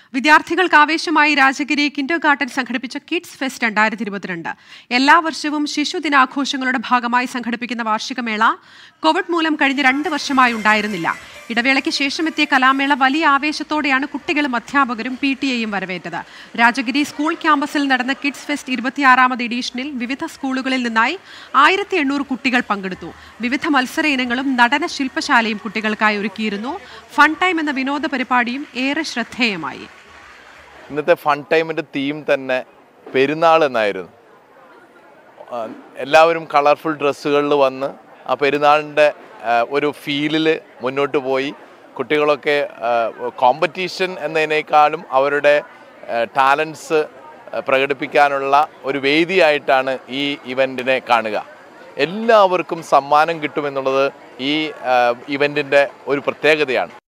വിദ്യാർത്ഥികൾക്ക് ആവേശമായി Rajagiri kinder സംഘടിപ്പിച്ച കിഡ്സ് ഫെസ്റ്റ് രണ്ടായിരത്തി ഇരുപത്തിരണ്ട് എല്ലാ വർഷവും ശിശുദിനാഘോഷങ്ങളുടെ ഭാഗമായി സംഘടിപ്പിക്കുന്ന വാർഷികമേള കോവിഡ് മൂലം കഴിഞ്ഞ രണ്ട് വർഷമായി ഉണ്ടായിരുന്നില്ല ഇടവേളയ്ക്ക് ശേഷം എത്തിയ കലാമേള വലിയ ആവേശത്തോടെയാണ് കുട്ടികളും അധ്യാപകരും പി ടി എയും വരവേറ്റത് രാജഗിരി സ്കൂൾ ക്യാമ്പസിൽ നടന്ന കിഡ്സ് ഫെസ്റ്റ് ഇരുപത്തിയാറാമത് എഡീഷനിൽ വിവിധ സ്കൂളുകളിൽ നിന്നായി ആയിരത്തി എണ്ണൂറ് കുട്ടികൾ പങ്കെടുത്തു വിവിധ മത്സര ഇനങ്ങളും നടന ശില്പശാലയും കുട്ടികൾക്കായി ഒരുക്കിയിരുന്നു ഫൺ ടൈം എന്ന വിനോദ പരിപാടിയും ഏറെ ശ്രദ്ധേയമായി ഇന്നത്തെ ഫൺ ടൈമിൻ്റെ തീം തന്നെ പെരുന്നാൾ എന്നായിരുന്നു ആ, എല്ലാവരും കളർഫുൾ ഡ്രസ്സുകളിൽ വന്ന് ആ പെരുന്നാളിൻ്റെ ആ, ഒരു ഫീലിൽ മുന്നോട്ട് പോയി കുട്ടികളൊക്കെ കോമ്പറ്റീഷൻ എന്നതിനേക്കാളും അവരുടെ ടാലൻസ് പ്രകടിപ്പിക്കാനുള്ള ഒരു വേദിയായിട്ടാണ് ഈ ഇവൻറ്റിനെ കാണുക എല്ലാവർക്കും സമ്മാനം കിട്ടുമെന്നുള്ളത് ഈ ഇവൻറ്റിൻ്റെ ഒരു പ്രത്യേകതയാണ്